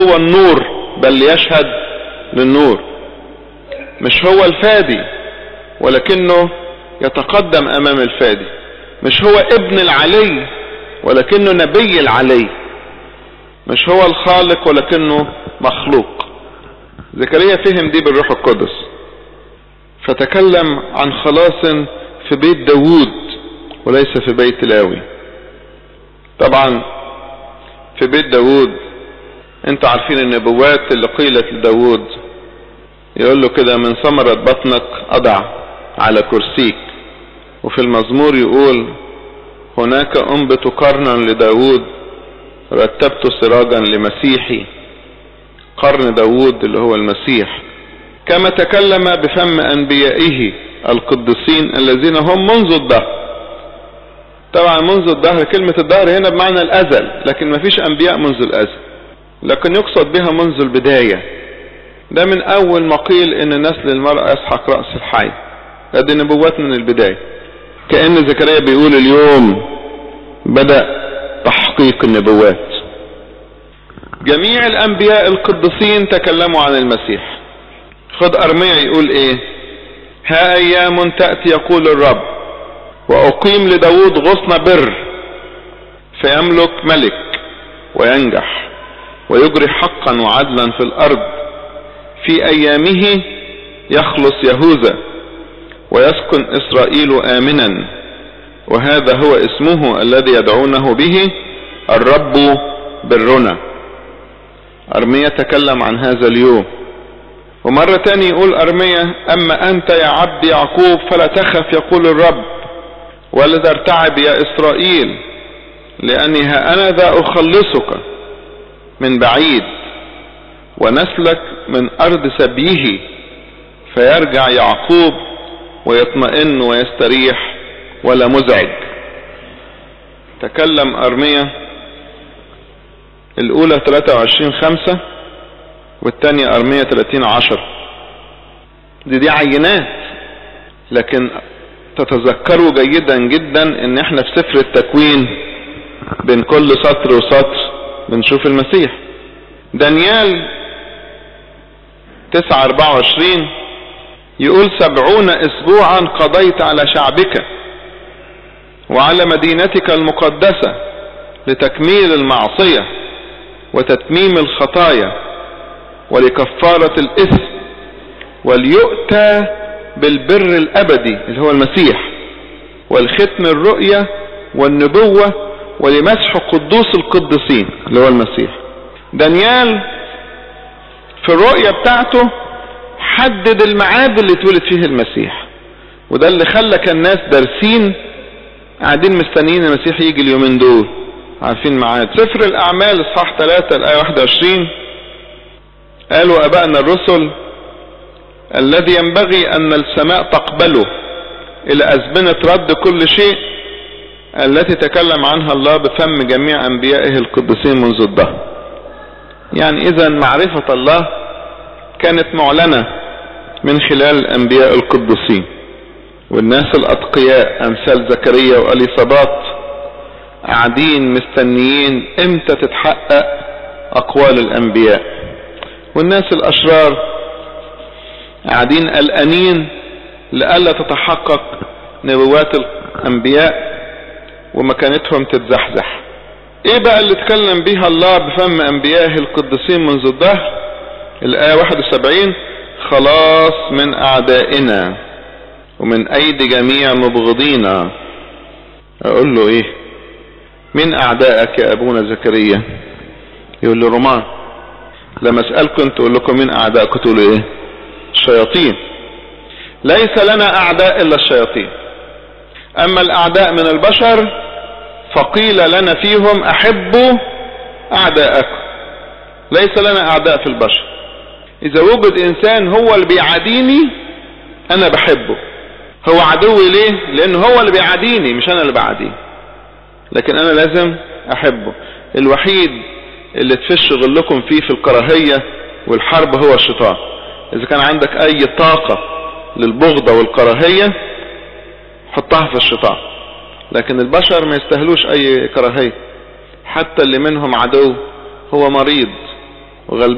هو النور بل يشهد للنور مش هو الفادي ولكنه يتقدم امام الفادي مش هو ابن العلي ولكنه نبي العلي مش هو الخالق ولكنه مخلوق زكريا فهم دي بالروح القدس فتكلم عن خلاص في بيت داوود وليس في بيت لاوي طبعا في بيت داوود انتوا عارفين النبوات اللي قيلت لداوود يقول له كده من ثمرة بطنك أضع على كرسيك وفي المزمور يقول هناك أنبت قرنا لداود رتبت سراجا لمسيحي قرن داود اللي هو المسيح كما تكلم بفم أنبيائه القدسين الذين هم منذ الدهر طبعا منذ الدهر كلمة الدهر هنا بمعنى الأزل لكن ما فيش أنبياء منذ الأزل لكن يقصد بها منذ البداية ده من أول ما قيل إن نسل المرأة يسحق رأس الحي هذه نبوات من البداية كأن زكريا بيقول اليوم بدأ تحقيق النبوات جميع الأنبياء القدسين تكلموا عن المسيح خد أرميا يقول إيه ها أيام تأتي يقول الرب وأقيم لداود غصن بر فيملك ملك وينجح ويجري حقا وعدلا في الأرض في أيامه يخلص يهوذا ويسكن إسرائيل آمنا وهذا هو اسمه الذي يدعونه به الرب برنا أرميا تكلم عن هذا اليوم ومرة تاني يقول أرميا أما أنت يا عبد يعقوب فلا تخف يقول الرب ولا ترتعب يا إسرائيل لأني ها أنا ذا أخلصك من بعيد ونسلك من أرض سبيه فيرجع يعقوب ويطمئن ويستريح ولا مزعج تكلم أرميا الأولى 23 خمسة والتانية أرمية 30 عشر دي دي عينات لكن تتذكروا جيدا جدا ان احنا في سفر التكوين بين كل سطر وسطر بنشوف المسيح دانيال 9 24 يقول سبعون اسبوعا قضيت على شعبك وعلى مدينتك المقدسة لتكميل المعصية وتتميم الخطايا ولكفارة الإثم وليؤتى بالبر الأبدي اللي هو المسيح والختم الرؤية والنبوة ولمسح قدوس القدسين اللي هو المسيح دانيال في الرؤية بتاعته حدد الميعاد اللي اتولد فيه المسيح وده اللي خلى كان الناس دارسين قاعدين مستنيين المسيح يجي اليومين دول عارفين ميعاد سفر الاعمال اصحاح 3 الايه 21 قالوا ابائنا الرسل الذي ينبغي ان السماء تقبله الى ازمنة رد كل شيء التي تكلم عنها الله بفم جميع انبيائه القدسين منذ الدهر يعني اذا معرفة الله كانت معلنة من خلال الانبياء القدسين والناس الاتقياء امثال زكريا واليصابات قاعدين مستنيين امتى تتحقق اقوال الانبياء والناس الاشرار قاعدين قلقانين لئلا تتحقق نبوات الانبياء ومكانتهم تتزحزح ايه بقى اللي اتكلم بيها الله بفم انبيائه القديسين منذ الدهر الايه 71 خلاص من اعدائنا ومن ايدي جميع مبغضينا اقول له ايه من اعدائك يا ابونا زكريا يقول له رومان لما اسألكم تقول لكم من اعدائكم تقولوا ايه الشياطين ليس لنا اعداء الا الشياطين اما الاعداء من البشر فقيل لنا فيهم احبوا اعداءكم ليس لنا اعداء في البشر اذا وجد انسان هو اللي بيعاديني انا بحبه هو عدوي ليه لان هو اللي بيعاديني مش انا اللي بعاديه لكن انا لازم احبه الوحيد اللي تفش غلكم فيه في الكراهية والحرب هو الشيطان اذا كان عندك اي طاقة للبغضة والكراهية حطها في الشيطان لكن البشر ما يستهلوش اي كراهية حتى اللي منهم عدو هو مريض وغلبان